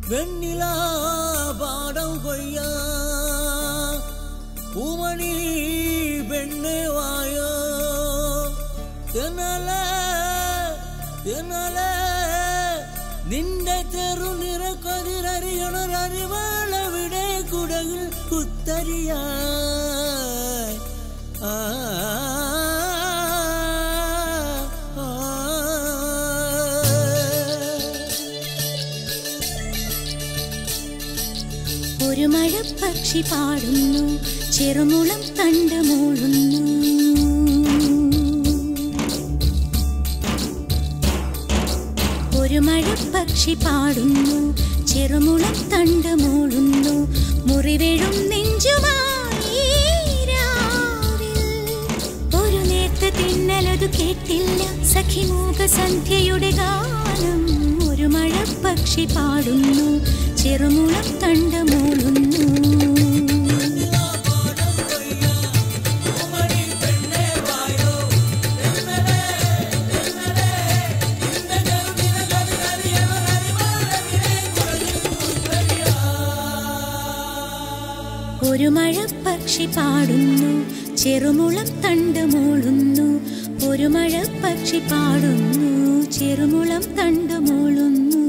வெண்ணிலா பாடம் கொய்யா പൂമണി പെണ്ണ് വായോ തെന്നലെ തെന്നലെ നിന്റെ ചെറുനിറ കൊതിരറിയണൊരറിവാളവിടെ കുടകിൽ കുത്തരിയായി ആ ഒരു മഴപ്പക്ഷി പാടുന്നു ചെറുമുളം തണ്ട് മൂളുന്നു ഒരു മഴപ്പക്ഷി പാടുന്നു ചെറുമുളം തണ്ട് മൂളുന്നു മുറിവേഴും നെഞ്ചുമായി രാവിൽ. ഒരു നേർത്ത തിന്നലതു കേട്ടില്ല സഖിമൂക സന്ധ്യയുടെ ഗാനം ഒരു മഴപ്പക്ഷി പാടുന്നു ചെറുമുളം തണ്ട് മൂളുന്നു ഒരു മഴപ്പക്ഷി പാടുന്നു ചെറുമുളം തണ്ട് മൂളുന്നു ഒരു മഴപ്പക്ഷി പാടുന്നു ചെറുമുളം തണ്ട് മൂളുന്നു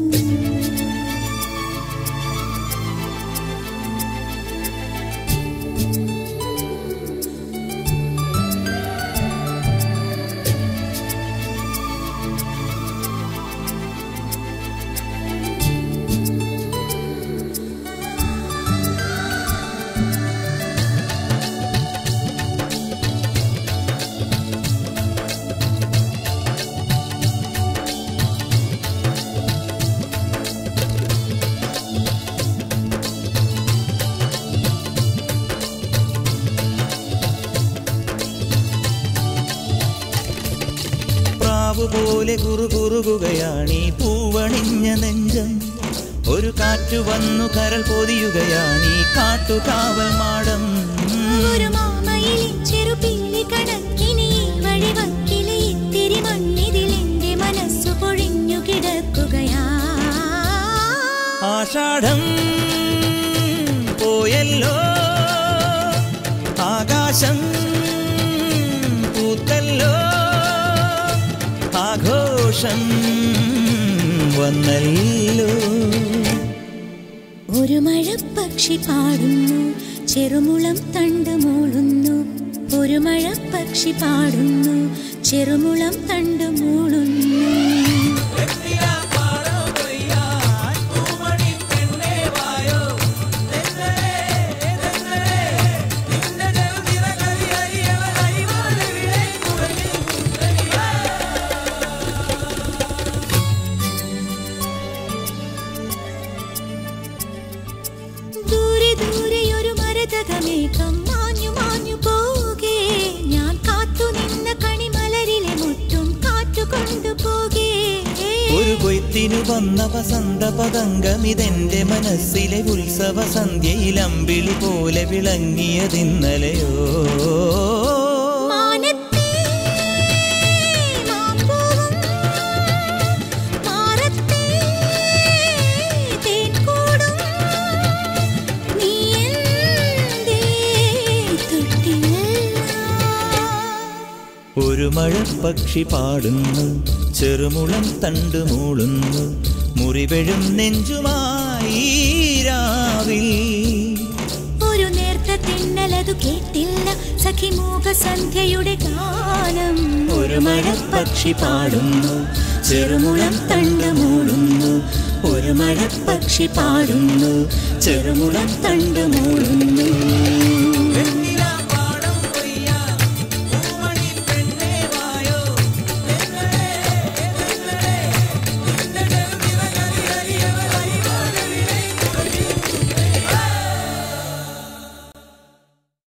പ്രാവ് പോലെ കുറുകുറുകുകയാണീ പൂവണിഞ്ഞ നെഞ്ചം ഒരു കാറ്റു വന്നു കരൾ പൊതിയുകയാണീ കാട്ടുകാവൽ മാടം ഒരു മാമയിലെ ചെറുപിള്ളി കണക്കിനി ഈ വഴിവക്കിലെ ഇത്തിരി മണ്ണിതിൽ എന്റെ മനസ്സു പൊഴിഞ്ഞു കിടക്കുകയാ ആഷാഢം പോയല്ലോ ആകാശം പൂത്തല്ലോ ആഘോഷം വന്നല്ലോ ഒരു മഴപ്പക്ഷി പാടുന്നു ചെറുമുളം തണ്ട് മൂളുന്നു ഒരു മഴപ്പക്ഷി പാടുന്നു ചെറുമുളം തണ്ട് മൂളുന്നു ദൂരെ ദൂരെ ഒരു മരതകമേഘം മാഞ്ഞു മാഞ്ഞു പോകേ ഞാൻ കാത്തു നിന്ന കണിമലരിലെ മുറ്റും കാറ്റു കൊണ്ടുപോകേ ഒരു കൊയ്ത്തിനു വന്ന വസന്ത പതംഗമിതെന്റെ മനസ്സിലെ ഉത്സവ സന്ധ്യയിൽ അമ്പിളി പോലെ വിളങ്ങിയതിന്നലെയോ മാനത്തേ മാമ്പൂവും മാറത്തേ തേൻകൂടും നീ എന്തേ തൊട്ടില്ല ഒരു മഴപ്പക്ഷി പാടുന്നു ചെറുമുളം തണ്ട് മൂളുന്നു മുറിവെഴും നെഞ്ചുമായി രാവിൽ ഒരു നേർത്ത തിന്നലതു കേട്ടില്ല സഖിമൂക സന്ധ്യയുടെ ഗാനം ഒരു മഴപ്പക്ഷി പാടുന്നു ചെറുമുളം തണ്ട് മൂളുന്നു ഒരു മഴപ്പക്ഷി പാടുന്നു ചെറുമുളം തണ്ട് മൂളുന്നു